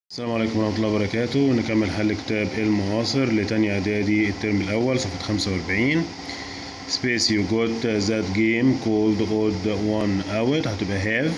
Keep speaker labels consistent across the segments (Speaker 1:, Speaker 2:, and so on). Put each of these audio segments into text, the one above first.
Speaker 1: السلام عليكم ورحمة الله وبركاته نكمل حل كتاب المعاصر لتانية إعدادي الترم الأول صفحة خمسة وأربعين space you got that game called odd one out هتبقى have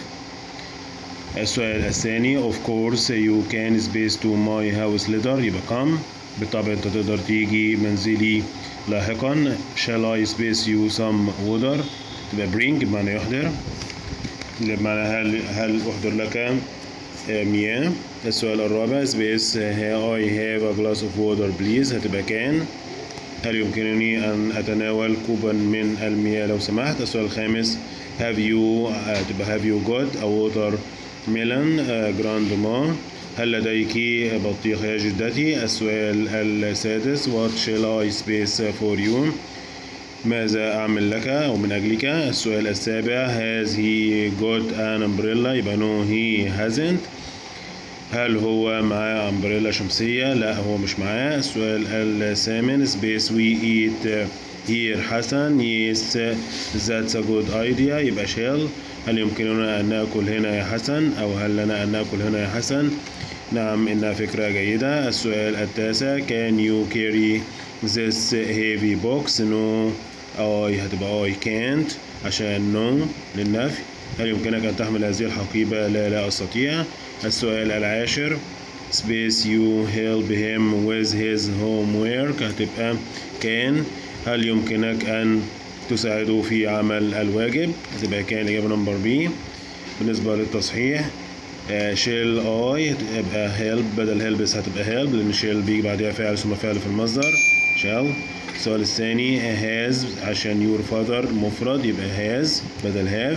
Speaker 1: السؤال الثاني of course you can space to my house later يبقى come بالطبع انت تقدر تيجي منزلي لاحقا shall I space you some water تبقى bring بمعنى يحضر بمعنى هل هل أحضر لك مياه السؤال الرابع سبيس I have a glass of water please هتبقى كان هل يمكنني أن أتناول كوبا من المياه لو سمحت السؤال الخامس have you هتبقى have you got a water melon grandma هل لديك بطيخ يا جدتي السؤال السادس what shall I space for you ماذا أعمل لك أو من أجلك السؤال السابع has he got an umbrella يبقى no he hasn't هل هو معاه أمبريلا شمسية لا هو مش معاه السؤال الثامن space we eat here حسن yes that's a good idea يبقى shall هل يمكننا أن نأكل هنا يا حسن أو هل لنا أن نأكل هنا يا حسن نعم إنها فكرة جيدة السؤال التاسع can you carry this heavy box no I هتبقى I can't عشان no للنفي هل يمكنك أن تحمل هذه الحقيبة لا لا أستطيع السؤال العاشر space you help him with his homework هتبقى can هل يمكنك أن تساعده في عمل الواجب هتبقى كان إجابة نمبر بي بالنسبة للتصحيح شيل اي تبقى هيلب بدل هيلبس هتبقى هيلب لان شيل بيجي بعدها فعل ثم فعل في المصدر شال السؤال الثاني هاز عشان يور فاذر مفرد يبقى هاز بدل هاف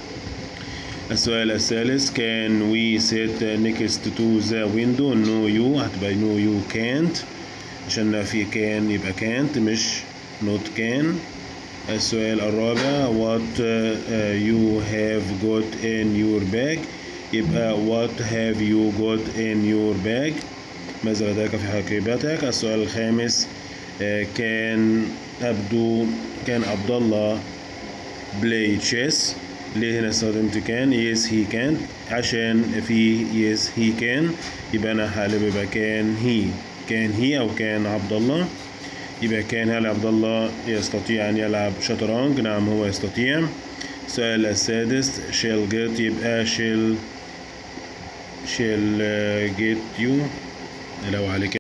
Speaker 1: السؤال الثالث can we sit next to the window no you هتبقى no you can't عشان في can يبقى can't مش not can السؤال الرابع what you have got in your bag يبقى what have you got in your bag ماذا لديك في حقيبتك السؤال الخامس كان أبدو كان عبد الله بلاي تشيس ليه هنا استخدمت كان يس هي كان عشان في يس هي كان يبقى أنا هقلب يبقى كان هي كان هي أو كان عبد الله يبقى كان هل عبد الله يستطيع أن يلعب شطرنج نعم هو يستطيع السؤال السادس شيل جيت يبقى شيل شيل جيت يو لو عليك